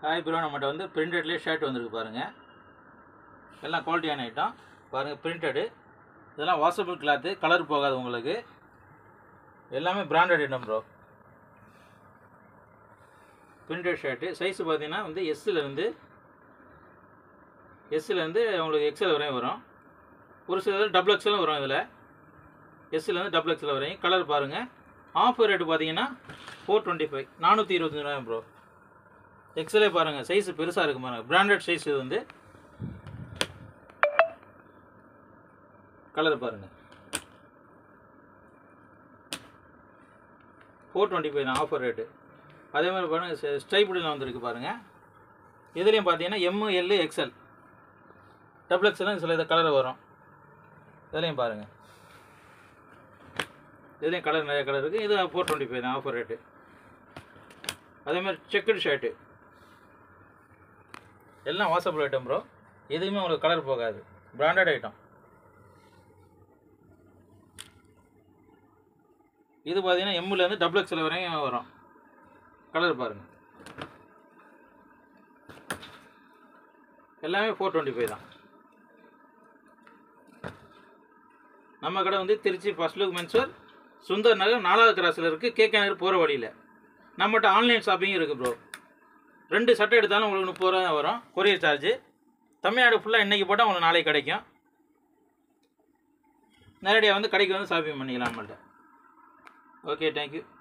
hi bro நம்மகிட்ட வந்து பிரிண்டட்லேயே shirt வந்திருக்கு பாருங்கள் எல்லாம் குவாலிட்டியான ஐட்டம் பாருங்கள் பிரிண்டடு இதெல்லாம் வாஷபிள் கிளாத்து கலர் போகாது உங்களுக்கு எல்லாமே branded item bro printed shirt size பார்த்தீங்கன்னா வந்து எஸ்ஸிலேருந்து எஸ்ஸிலேருந்து உங்களுக்கு எக்ஸல் வரையும் வரும் ஒரு சில டபுள் எக்ஸலும் வரும் இதில் எஸ்ஸிலேருந்து டபுள் எக்ஸல் வரையும் கலர் பாருங்கள் ஆஃபர் ரேட்டு பார்த்தீங்கன்னா ஃபோர் டுவெண்ட்டி ஃபைவ் நானூற்றி இருபத்தஞ்சு ரூபாய் ப்ரோ எக்ஸலே பாருங்கள் சைஸ் பெருசாக இருக்கு பாருங்கள் பிராண்டட் சைஸ் இது வந்து கலர் பாருங்கள் ஃபோர் டுவெண்ட்டி ஃபைவ் தான் ஆஃபர் ரேட்டு அதே மாதிரி பாருங்கள் ஸ்ட்ரைப்டில் வந்திருக்கு பாருங்கள் இதுலேயும் பார்த்தீங்கன்னா எம்மு எல்லு எக்ஸ்எல் டபுள் எக்ஸ்எல்லும் சில இது கலர் வரும் இதுலேயும் பாருங்கள் இதுலேயும் கலர் நிறைய கலர் இருக்குது இது ஃபோர் டுவெண்ட்டி ஃபைவ் தான் ஆஃபர் ரேட்டு அதே மாதிரி செக்குடு ஷர்ட்டு எல்லாம் வாசபிள் ஐட்டம் ப்ரோ எதுவுமே உங்களுக்கு கலர் போகாது பிராண்டட் ஐட்டம் இது பார்த்தீங்கன்னா எம்முலேருந்து டபுள் எக்ஸ்எல் வரையும் வரும் கலர் பாருங்கள் எல்லாமே ஃபோர் டுவெண்ட்டி ஃபைவ் தான் நம்ம கடை வந்து Trichy first look menswear Sundar Nagar நாலாவது கிராஸில் இருக்குது கேகே நகர் போகிற வழியில் நம்மகிட்ட ஆன்லைன் ஷாப்பிங்கும் இருக்குது ப்ரோ ரெண்டு சட்டை எடுத்தாலும் உங்களுக்கு முப்பது ரூபா தான் வரும் கொரியர் சார்ஜு தமிழ்நாடு ஃபுல்லாக இன்றைக்கி போட்டால் உங்களுக்கு நாளைக்கு கிடைக்கும் நேரடியாக வந்து கடைக்கு வந்து ஷாப்பிங் பண்ணிக்கலாம் நம்மள்ட்ட ஓகே தேங்க்யூ